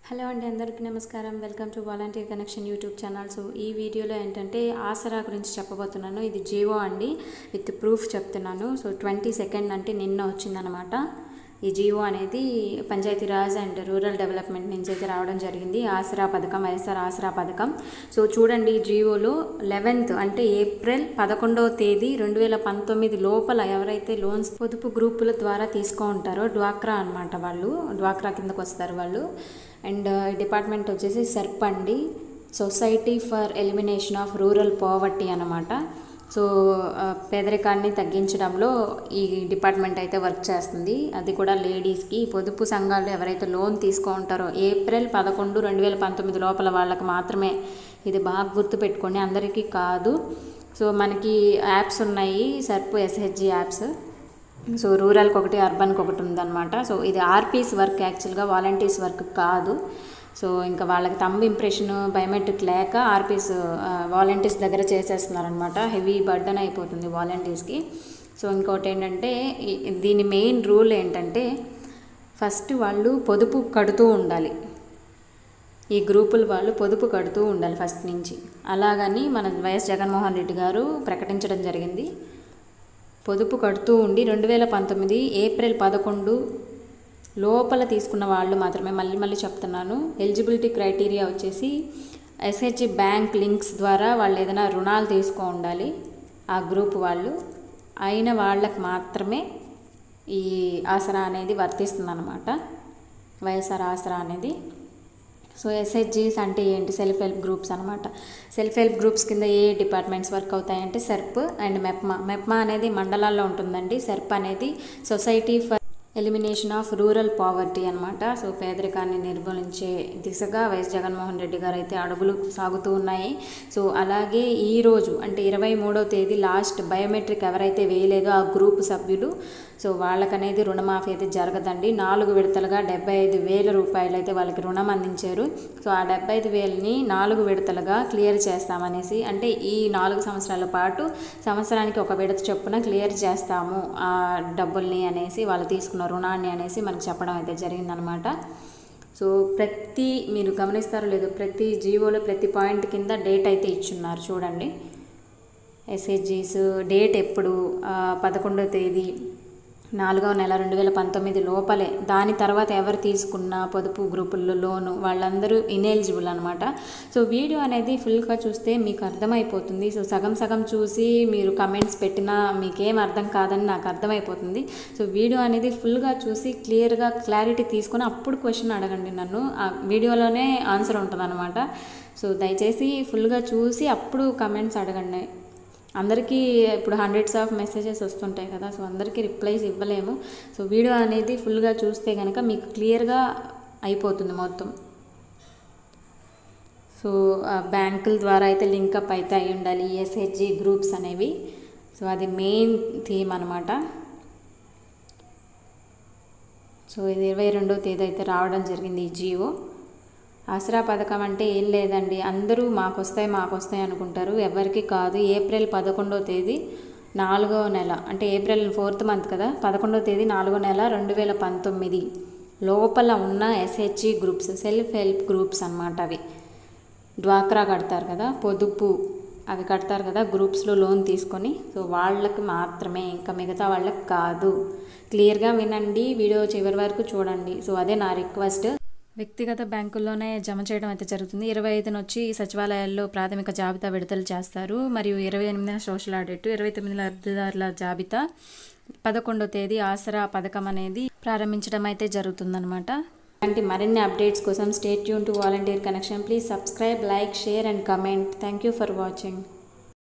hello అండి అందరికీ నమస్కారం welcome to volunteer connection YouTube channel so ఈ వీడియోలో ఏంటంటే ఆసరా గురించి చెప్పబోతున్నాను ఇది జీవో అండి విత్ ప్రూఫ్ చెప్తున్నాను సో ట్వంటీ సెకండ్ అంటే నిన్న వచ్చిందనమాట ఈ జీవో అనేది పంచాయతీరాజ్ అండ్ రూరల్ డెవలప్మెంట్ నుంచి అయితే రావడం జరిగింది ఆసరా పథకం వైఎస్ఆర్ ఆసరా పథకం సో చూడండి ఈ జీవోలో లెవెన్త్ అంటే ఏప్రిల్ పదకొండవ తేదీ రెండు వేల పంతొమ్మిది లోపల ఎవరైతే లోన్స్ పొదుపు గ్రూపుల ద్వారా తీసుకో ఉంటారో డ్వాక్రా అనమాట వాళ్ళు డ్వాక్రా కిందకు వస్తారు వాళ్ళు అండ్ డిపార్ట్మెంట్ వచ్చేసి సెర్ప్ అండి society for elimination of rural poverty అనమాట సో ఆ, పేదరికాన్ని తగ్గించడంలో ఈ డిపార్ట్మెంట్ అయితే వర్క్ చేస్తుంది అది కూడా లేడీస్కి పొదుపు సంఘాలు ఎవరైతే లోన్ తీసుకో ఉంటారో ఏప్రిల్ పదకొండు రెండు వేల పంతొమ్మిది లోపల వాళ్ళకి మాత్రమే ఇది బాగా గుర్తుపెట్టుకోండి అందరికీ కాదు సో మనకి యాప్స్ ఉన్నాయి సర్ప్ ఎస్హెచ్జి యాప్స్ సో రూరల్కి ఒకటి అర్బన్కి ఒకటి ఉందన్నమాట సో ఇది ఆర్పీస్ వర్క్ యాక్చువల్గా వాలంటీర్స్ వర్క్ కాదు సో ఇంకా వాళ్ళకి తంబ్ ఇంప్రెషన్ బయోమెట్రిక్ లేక ఆర్పీస్ వాలంటీర్స్ దగ్గర చేసేస్తున్నారనమాట హెవీ బర్డన్ అయిపోతుంది వాలంటీర్స్కి సో ఇంకోటి ఏంటంటే ఈ- దీని మెయిన్ రూల్ ఏంటంటే ఫస్ట్ వాళ్ళు పొదుపు కడుతూ ఉండాలి ఈ గ్రూపుల వాళ్ళు పొదుపు కడుతూ ఉండాలి ఫస్ట్ నుంచి అలాగని మన వైఎస్ జగన్మోహన్ రెడ్డి గారు ప్రకటించడం జరిగింది పొదుపు కడుతూ ఉండి రెండు వేల పంతొమ్మిది ఏప్రిల్ పదకొండు లోపల తీసుకున్న వాళ్ళు మాత్రమే మళ్ళీ మళ్ళీ చెప్తున్నాను ఎలిజిబిలిటీ క్రైటీరియా వచ్చేసి ఎస్హెచ్ బ్యాంక్ లింక్స్ ద్వారా వాళ్ళు ఏదైనా రుణాలు తీసుకో ఉండాలి ఆ గ్రూప్ వాళ్ళు అయిన వాళ్ళకి మాత్రమే ఈ ఆసరా అనేది వర్తిస్తుందన్నమాట వైఎస్ఆర్ ఆసరా అనేది సో ఎస్హెచ్జీస్ అంటే ఏంటి సెల్ఫ్ హెల్ప్ గ్రూప్స్ అనమాట సెల్ఫ్ హెల్ప్ గ్రూప్స్ కింద ఏ డిపార్ట్మెంట్స్ వర్క్ అవుతాయంటే సెర్ప్ అండ్ మెప్మా మెప్మా అనేది మండలాల్లో ఉంటుందండి సెర్ప్ అనేది society for elimination of rural poverty అనమాట సో పేదరికాన్ని నిర్మూలించే దిశగా వైఎస్ జగన్మోహన్ రెడ్డి గారు అయితే అడుగులు సాగుతూ ఉన్నాయి సో అలాగే ఈ రోజు అంటే ఇరవై మూడో తేదీ లాస్ట్ బయోమెట్రిక్ ఎవరైతే వేయలేదో ఆ గ్రూప్ సభ్యులు సో వాళ్ళకనేది రుణమాఫీ అయితే జరగదండి నాలుగు విడతలుగా డెబ్బై ఐదు వేల రూపాయలు అయితే వాళ్ళకి రుణం అందించారు సో ఆ డెబ్బై ఐదు వేలని నాలుగు విడతలుగా క్లియర్ చేస్తామనేసి అంటే ఈ నాలుగు సంవత్సరాల పాటు సంవత్సరానికి ఒక విడత చొప్పున క్లియర్ చేస్తాము ఆ డబ్బుల్ని అనేసి వాళ్ళు తీసుకున్న రుణాన్ని అనేసి మనకు చెప్పడం అయితే జరిగిందనమాట సో ప్రతి మీరు గమనిస్తారో లేదో ప్రతి జీవోలో ప్రతి పాయింట్ కింద డేట్ అయితే ఇచ్చున్నారు చూడండి ఎస్హెచ్జీస్ డేట్ ఎప్పుడు ఆ, పదకొండో తేదీ నాలుగవ నెల రెండు వేల పంతొమ్మిది లోపలే దాని తర్వాత ఎవరు తీసుకున్న పొదుపు గ్రూపుల్లో లోను వాళ్ళందరూ ఇనెలిజిబుల్ అనమాట సో వీడియో అనేది ఫుల్గా చూస్తే మీకు అర్థమైపోతుంది సో సగం సగం చూసి మీరు కమెంట్స్ పెట్టినా మీకేం అర్థం కాదని నాకు అర్థమైపోతుంది సో వీడియో అనేది ఫుల్గా చూసి క్లియర్గా క్లారిటీ తీసుకొని అప్పుడు క్వశ్చన్ అడగండి నన్ను ఆ వీడియోలోనే ఆన్సర్ ఉంటుంది సో దయచేసి ఫుల్గా చూసి అప్పుడు కమెంట్స్ అడగండి అందరికీ ఇప్పుడు హండ్రెడ్స్ ఆఫ్ మెసేజెస్ వస్తుంటాయి కదా సో అందరికీ రిప్లైస్ ఇవ్వలేము సో వీడియో అనేది ఫుల్గా చూస్తే కనుక మీకు క్లియర్గా అయిపోతుంది మొత్తం సో ఆ బ్యాంకుల ద్వారా అయితే లింకప్ అయితే అయి ఉండాలి ఎస్హెచ్జి గ్రూప్స్ అనేవి సో అది మెయిన్ థీమ్ అనమాట సో ఇది ఇరవై రెండో తేదీ అయితే రావడం జరిగింది ఈ జియో ఆసరా పథకం అంటే ఏం లేదండి అందరూ మాకు వస్తాయి మాకు వస్తాయి అనుకుంటారు ఎవరికి కాదు ఏప్రిల్ పదకొండో తేదీ నాలుగో నెల అంటే ఏప్రిల్ ఫోర్త్ మంత్ కదా పదకొండో తేదీ నాలుగో నెల రెండు వేల పంతొమ్మిది లోపల ఉన్న SHG groups self help groups అన్నమాట అవి డ్వాక్రా కడతారు కదా పొదుపు అవి కడతారు కదా గ్రూప్స్లో లోన్ తీసుకొని సో వాళ్ళకి మాత్రమే ఇంకా మిగతా వాళ్ళకి కాదు క్లియర్గా వినండి వీడియో చివరి వరకు చూడండి సో అదే నా రిక్వెస్ట్ వ్యక్తిగత బ్యాంకుల్లోనే జమ చేయడం అయితే జరుగుతుంది ఇరవై ఐదున వచ్చి సచివాలయాల్లో ప్రాథమిక జాబితా విడుదల చేస్తారు మరియు ఇరవై ఎనిమిదిన సోషల్ ఆడిట్ ఇరవై తొమ్మిది లబ్ధిదారుల జాబితా పదకొండో తేదీ ఆసరా పథకం అనేది ప్రారంభించడం అయితే జరుగుతుందన్నమాట ఇలాంటి మరిన్ని అప్డేట్స్ కోసం stay tuned to volunteer connection please subscribe like share and comment thank you for watching